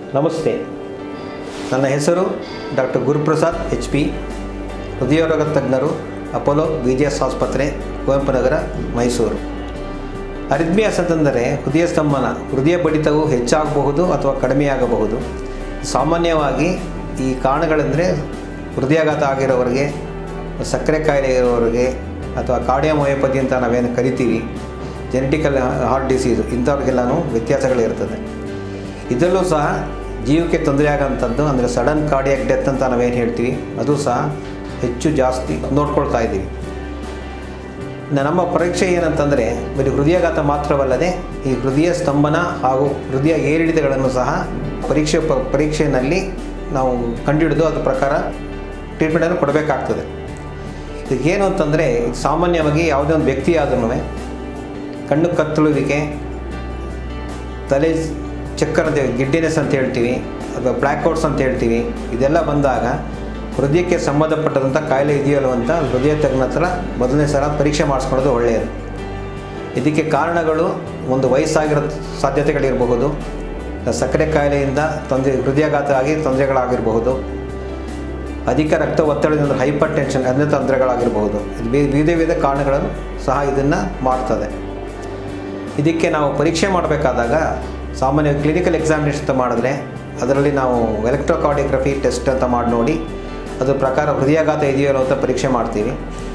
ನಮಸ್ತೆ ನನ್ನ ಹೆಸರು ಡಾಕ್ಟರ್ ಗುರುಪ್ರಸಾದ್ ಎಚ್ ಪಿ ಹೃದಯರೋಗ ತಜ್ಞರು ಅಪೋಲೋ ಬಿ ಜಿ ಎಸ್ ಆಸ್ಪತ್ರೆ ಕುವೆಂಪು ನಗರ ಮೈಸೂರು ಅರಿದ್ಮಿಯಾಸ್ ಅಂತಂದರೆ ಹೃದಯ ಸ್ತಂಭನ ಹೃದಯ ಬಡಿತವು ಹೆಚ್ಚಾಗಬಹುದು ಅಥವಾ ಕಡಿಮೆಯಾಗಬಹುದು ಸಾಮಾನ್ಯವಾಗಿ ಈ ಕಾರಣಗಳೆಂದರೆ ಹೃದಯಾಘಾತ ಆಗಿರೋರಿಗೆ ಸಕ್ಕರೆ ಕಾಯಿಲೆ ಇರೋರಿಗೆ ಅಥವಾ ಕಾರ್ಡಿಯೋಮಯೋಪತಿ ಅಂತ ನಾವೇನು ಕರಿತೀವಿ ಜೆನೆಟಿಕಲ್ ಹಾರ್ಟ್ ಡಿಸೀಸು ಇಂಥವ್ರಿಗೆಲ್ಲನೂ ವ್ಯತ್ಯಾಸಗಳಿರ್ತದೆ ಇದರಲ್ಲೂ ಸಹ ಜೀವಕ್ಕೆ ತೊಂದರೆ ಆಗೋಂಥದ್ದು ಅಂದರೆ ಸಡನ್ ಕಾರ್ಡಿಯಾಕ್ ಡೆತ್ ಅಂತ ನಾವೇನು ಹೇಳ್ತೀವಿ ಅದು ಸಹ ಹೆಚ್ಚು ಜಾಸ್ತಿ ನೋಡ್ಕೊಳ್ತಾ ಇದ್ದೀವಿ ನ- ನಮ್ಮ ಪರೀಕ್ಷೆ ಏನಂತಂದರೆ ಬರೀ ಹೃದಯಾಘಾತ ಮಾತ್ರವಲ್ಲದೆ ಈ ಹೃದಯ ಸ್ತಂಭನ ಹಾಗೂ ಹೃದಯ ಏರಿಳಿತಗಳನ್ನು ಸಹ ಪರೀಕ್ಷೆ ಪ ಪರೀಕ್ಷೆಯಲ್ಲಿ ನಾವು ಕಂಡುಹಿಡಿದು ಅದ್ರ ಪ್ರಕಾರ ಟ್ರೀಟ್ಮೆಂಟನ್ನು ಕೊಡಬೇಕಾಗ್ತದೆ ಇದಕ್ಕೇನು ಅಂತಂದರೆ ಸಾಮಾನ್ಯವಾಗಿ ಯಾವುದೇ ಒಂದು ವ್ಯಕ್ತಿ ಆದ್ರೂ ಕಣ್ಣು ಕತ್ತಳುವಿಕೆ ತಲೆ ಚಕ್ಕರ್ ಅಂತ ಗಿಡ್ಡಿನೆಸ್ ಅಂತ ಹೇಳ್ತೀವಿ ಅಥವಾ ಬ್ಲ್ಯಾಕ್ಔಟ್ಸ್ ಅಂತ ಹೇಳ್ತೀವಿ ಇದೆಲ್ಲ ಬಂದಾಗ ಹೃದಯಕ್ಕೆ ಸಂಬಂಧಪಟ್ಟಂಥ ಕಾಯಿಲೆ ಇದೆಯಲ್ಲೋ ಅಂತ ಹೃದಯ ತಜ್ಞ ಹತ್ರ ಮೊದಲನೇ ಸಲ ಪರೀಕ್ಷೆ ಮಾಡಿಸ್ಕೊಳ್ಳೋದು ಒಳ್ಳೆಯದು ಇದಕ್ಕೆ ಕಾರಣಗಳು ಒಂದು ವಯಸ್ಸಾಗಿರೋ ಸಾಧ್ಯತೆಗಳಿರಬಹುದು ಸಕ್ಕರೆ ಕಾಯಿಲೆಯಿಂದ ತೊಂದರೆ ಹೃದಯಾಘಾತ ಆಗಿ ತೊಂದರೆಗಳಾಗಿರಬಹುದು ಅಧಿಕ ರಕ್ತ ಒತ್ತಡದಿಂದ ಹೈಪರ್ ಟೆನ್ಷನ್ ಅದನ್ನ ತೊಂದರೆಗಳಾಗಿರಬಹುದು ಇದು ವಿ- ವಿವಿಧ ವಿವಿಧ ಕಾರಣಗಳನ್ನು ಸಹ ಇದನ್ನು ಮಾಡ್ತದೆ ಇದಕ್ಕೆ ನಾವು ಪರೀಕ್ಷೆ ಮಾಡಬೇಕಾದಾಗ ಸಾಮಾನ್ಯ ಕ್ಲಿನಿಕಲ್ ಎಕ್ಸಾಮಿನೇಷನ್ ಅಂತ ಮಾಡಿದ್ರೆ ಅದರಲ್ಲಿ ನಾವು ಎಲೆಕ್ಟ್ರೋಕಾರ್ಡಿಯೋಗ್ರಫಿ ಟೆಸ್ಟ್ ಅಂತ ಮಾಡಿ ನೋಡಿ ಅದ್ರ ಪ್ರಕಾರ ಹೃದಯಾಘಾತ ಇದೆಯೋ ಅಂತ ಪರೀಕ್ಷೆ ಮಾಡ್ತೀವಿ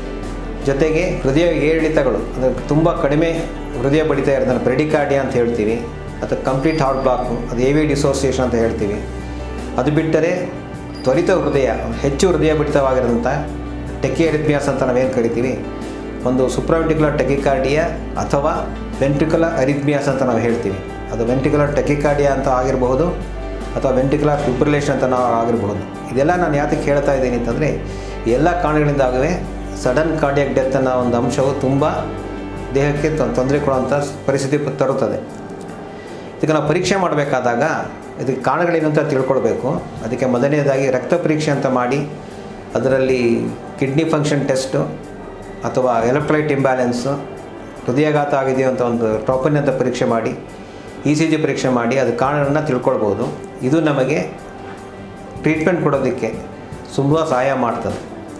ಜೊತೆಗೆ ಹೃದಯ ಏರಿಳಿತಗಳು ಅಂದರೆ ತುಂಬ ಕಡಿಮೆ ಹೃದಯ ಬಡಿತ ಇರೋದನ್ನು ಬ್ರೆಡಿಕಾರ್ಡಿಯಾ ಅಂತ ಹೇಳ್ತೀವಿ ಅಥವಾ ಕಂಪ್ಲೀಟ್ ಹಾರ್ಟ್ ಬ್ಲಾಕು ಅದು ಎ ವಿ ಡಿಸೋಸಿಯೇಷನ್ ಅಂತ ಹೇಳ್ತೀವಿ ಅದು ಬಿಟ್ಟರೆ ತ್ವರಿತ ಹೃದಯ ಹೆಚ್ಚು ಹೃದಯ ಬಡಿತವಾಗಿರೋಂಥ ಟೆಕಿಯರಿಥ್ಮಿಯಾಸ್ ಅಂತ ನಾವೇನು ಕರಿತೀವಿ ಒಂದು ಸುಪ್ರಾವೆಂಟಿಕ್ಯುಲರ್ ಟೆಕಿಕಾರ್ಡಿಯಾ ಅಥವಾ ವೆಂಟ್ರಿಕುಲರ್ ಅರಿಥ್ಮಿಯಾಸ್ ಅಂತ ನಾವು ಹೇಳ್ತೀವಿ ಅದು ವೆಂಟ್ರಿಕುಲರ್ ಟೆಕಿಕಾರ್ಡಿಯಾ ಅಂತ ಆಗಿರಬಹುದು ಅಥವಾ ವೆಂಟ್ರಿಕುಲರ್ ಫಿಬ್ರಿಲೇಷನ್ ಅಂತ ನಾವು ಆಗಿರಬಹುದು ಇದೆಲ್ಲ ನಾನು ಯಾತಕ್ಕೆ ಹೇಳ್ತಾ ಇದ್ದೀನಿ ಅಂತಂದರೆ ಎಲ್ಲ ಕಾರಣಗಳಿಂದಾಗವೇ ಸಡನ್ ಕಾರ್ಡಿಯಾಕ್ ಡೆತ್ ಅನ್ನೋ ಒಂದು ಅಂಶವು ತುಂಬ ದೇಹಕ್ಕೆ ತೊಂ- ತೊಂದರೆ ಕೊಡುವಂಥ ಪರಿಸ್ಥಿತಿ ಪ- ತರುತ್ತದೆ ಇದಕ್ಕೆ ನಾವು ಪರೀಕ್ಷೆ ಮಾಡಬೇಕಾದಾಗ ಇದಕ್ಕೆ ಕಾರಣಗಳೇನು ಅಂತ ತಿಳ್ಕೊಳ್ಬೇಕು ಅದಕ್ಕೆ ಮೊದಲನೇದಾಗಿ ರಕ್ತ ಪರೀಕ್ಷೆ ಅಂತ ಮಾಡಿ ಅದರಲ್ಲಿ ಕಿಡ್ನಿ ಫಂಕ್ಷನ್ ಟೆಸ್ಟು ಅಥವಾ ಎಲೆಕ್ಟ್ರೈಟ್ ಇಂಬ್ಯಾಲೆನ್ಸು ಹೃದಯಾಘಾತ ಆಗಿದೆಯೋ ಅಂತ ಒಂದು ಟ್ರೋಪನ್ ಅಂತ ಪರೀಕ್ಷೆ ಮಾಡಿ ಇ ಸಿ ಜಿ ಪರೀಕ್ಷೆ ಮಾಡಿ ಅದು ಕಾರಣಗಳನ್ನ ತಿಳ್ಕೊಳ್ಬೋದು ಇದು ನಮಗೆ ಟ್ರೀಟ್ಮೆಂಟ್ ಕೊಡೋದಕ್ಕೆ ತುಂಬ ಸಹಾಯ ಮಾಡ್ತದೆ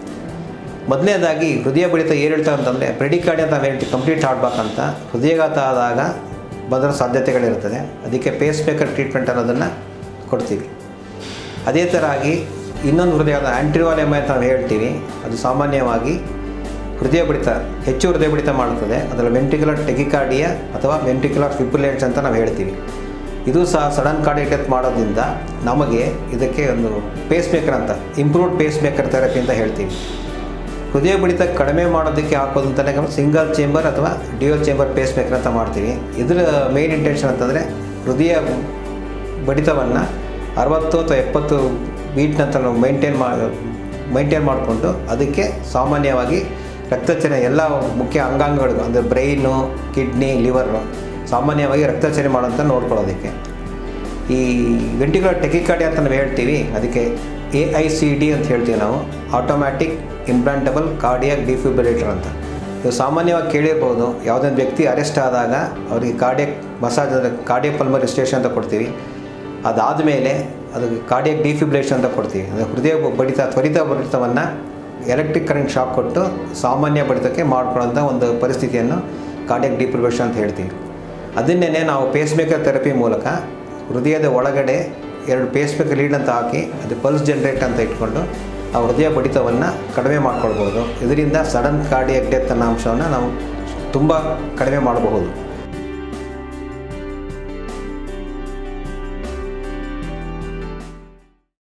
ಮೊದಲನೇದಾಗಿ ಹೃದಯ ಬಡಿತ ಏರಿಳಿತ ಅಂತಂದರೆ ಪ್ರೆಡಿಕಾರ್ಡಿ ಅಂತ ನಾವು ಹೇಳ್ತೀವಿ ಕಂಪ್ಲೀಟ್ ಹಾರ್ಟ್ ಬ್ಲಾಕ್ ಅಂತ ಹೃದಯಾಘಾತ ಆದಾಗ ಬದಲ ಸಾಧ್ಯತೆಗಳಿರ್ತದೆ ಅದಕ್ಕೆ ಪೇಸ್ ಮೇಕರ್ ಟ್ರೀಟ್ಮೆಂಟ್ ಅನ್ನೋದನ್ನು ಕೊಡ್ತೀವಿ ಅದೇ ಥರ ಆಗಿ ಇನ್ನೊಂದು ಹೃದಯದ ಆ್ಯಂಟಿವಾಲ್ ಎಮ್ ಅಂತ ನಾವು ಹೇಳ್ತೀವಿ ಅದು ಸಾಮಾನ್ಯವಾಗಿ ಹೃದಯ ಬಡಿತ ಹೆಚ್ಚು ಹೃದಯ ಬಡಿತ ಮಾಡುತ್ತದೆ ಅದರಲ್ಲಿ ವೆಂಟಿಕ್ಯುಲರ್ ಟೆಕಿಕಾರ್ಡಿಯಾ ಅಥವಾ ವೆಂಟಿಕ್ಯುಲರ್ ಫಿಬ್ರಿಲೇಟ್ಸ್ ಅಂತ ನಾವು ಹೇಳ್ತೀವಿ ಇದು ಸಹ ಸಡನ್ ಕಾರ್ಡಿಯಕ್ ಡೆತ್ ಮಾಡೋದ್ರಿಂದ ನಮಗೆ ಇದಕ್ಕೆ ಒಂದು ಪೇಸ್ ಮೇಕರ್ ಅಂತ ಇಂಪ್ರೂವ್ಡ್ ಪೇಸ್ ಮೇಕರ್ ಥೆರಪಿ ಅಂತ ಹೇಳ್ತೀವಿ ಹೃದಯ ಬಡಿತ ಕಡಿಮೆ ಮಾಡೋದಕ್ಕೆ ಹಾಕೋದು ಅಂತಲೇ ಸಿಂಗಲ್ ಚೇಂಬರ್ ಅಥವಾ ಡ್ಯೂಯಲ್ ಚೇಂಬರ್ ಪೇಸ್ ಮೇಕರ್ ಅಂತ ಮಾಡ್ತೀವಿ ಇದರ ಮೇನ್ ಇಂಟೆನ್ಷನ್ ಅಂತಂದರೆ ಹೃದಯ ಬಡಿತವನ್ನು ಅರವತ್ತು ಅಥವಾ ಎಪ್ಪತ್ತು ಬೀಟ್ ನಂತರ ನಾವು ಮೈಂಟೈನ್ ಮಾ ಮೈಂಟೈನ್ ಮಾಡಿಕೊಂಡು ಅದಕ್ಕೆ ಸಾಮಾನ್ಯವಾಗಿ ರಕ್ತಚಲನೆ ಎಲ್ಲ ಮುಖ್ಯ ಅಂಗಾಂಗಗಳು ಅಂದರೆ ಬ್ರೈನು ಕಿಡ್ನಿ ಲಿವರು ಸಾಮಾನ್ಯವಾಗಿ ರಕ್ತಚಲನೆ ಮಾಡೋಂಥ ನೋಡ್ಕೊಳ್ಳೋದಕ್ಕೆ ಈ ವೆಂಟಿಕ್ಯುಲರ್ ಟೆಕಿಕಾರ್ಡಿ ಅಂತ ನಾವು ಹೇಳ್ತೀವಿ ಅದಕ್ಕೆ ಎ ಐ ಸಿ ಡಿ ಅಂತ ಹೇಳ್ತೀವಿ ನಾವು ಆಟೋಮ್ಯಾಟಿಕ್ ಇಂಪ್ಲಾಂಟಬಲ್ ಕಾರ್ಡಿಯಾಕ್ ಡಿಫಿಬ್ರಿಲೇಟರ್ ಅಂತ ಇದು ಸಾಮಾನ್ಯವಾಗಿ ಕೇಳಿರ್ಬೋದು ಯಾವುದೊಂದು ವ್ಯಕ್ತಿ ಅರೆಸ್ಟ್ ಆದಾಗ ಅವರಿಗೆ ಕಾರ್ಡಿಯಕ್ ಮಸಾಜ್ ಅಂದರೆ ಕಾರ್ಡಿಯಕ್ ಪಲ್ಮರಿ ಸ್ಟೇಷನ್ ಅಂತ ಕೊಡ್ತೀವಿ ಅದಾದಮೇಲೆ ಅದಕ್ಕೆ ಕಾರ್ಡಿಯಕ್ ಡಿಫಿಬ್ರಿಲೇಷನ್ ಅಂತ ಕೊಡ್ತೀವಿ ಅಂದರೆ ಹೃದಯ ಬಡಿತ ತ್ವರಿತ ಬಡಿತವನ್ನು ಎಲೆಕ್ಟ್ರಿಕ್ ಕರೆಂಟ್ ಶಾಕ್ ಕೊಟ್ಟು ಸಾಮಾನ್ಯ ಬಡಿತಕ್ಕೆ ಮಾಡ್ಕೊಳ್ಳೋಂಥ ಒಂದು ಪರಿಸ್ಥಿತಿಯನ್ನು ಕಾರ್ಡಿಯಕ್ ಡಿಫಿಬ್ರಿಲೇಷನ್ ಅಂತ ಹೇಳ್ತೀವಿ ಅದನ್ನೇ ನಾವು ಪೇಸ್ ಮೇಕರ್ ಥೆರಪಿ ಮೂಲಕ ಹೃದಯದ ಒಳಗಡೆ ಎರಡು ಪೇಸ್ ಮೇಕರ್ ಲೀಡ್ ಅಂತ ಹಾಕಿ ಅದು ಪಲ್ಸ್ ಜನ್ರೇಟ್ ಅಂತ ಇಟ್ಕೊಂಡು ಆ ಹೃದಯ ಬಡಿತವನ್ನು ಕಡಿಮೆ ಮಾಡ್ಕೊಳ್ಬೋದು ಇದರಿಂದ ಸಡನ್ ಕಾರ್ಡಿಯಕ್ ಡೆತ್ ಅನ್ನೋ ಅಂಶವನ್ನು ನಾವು ತುಂಬ ಕಡಿಮೆ ಮಾಡಬಹುದು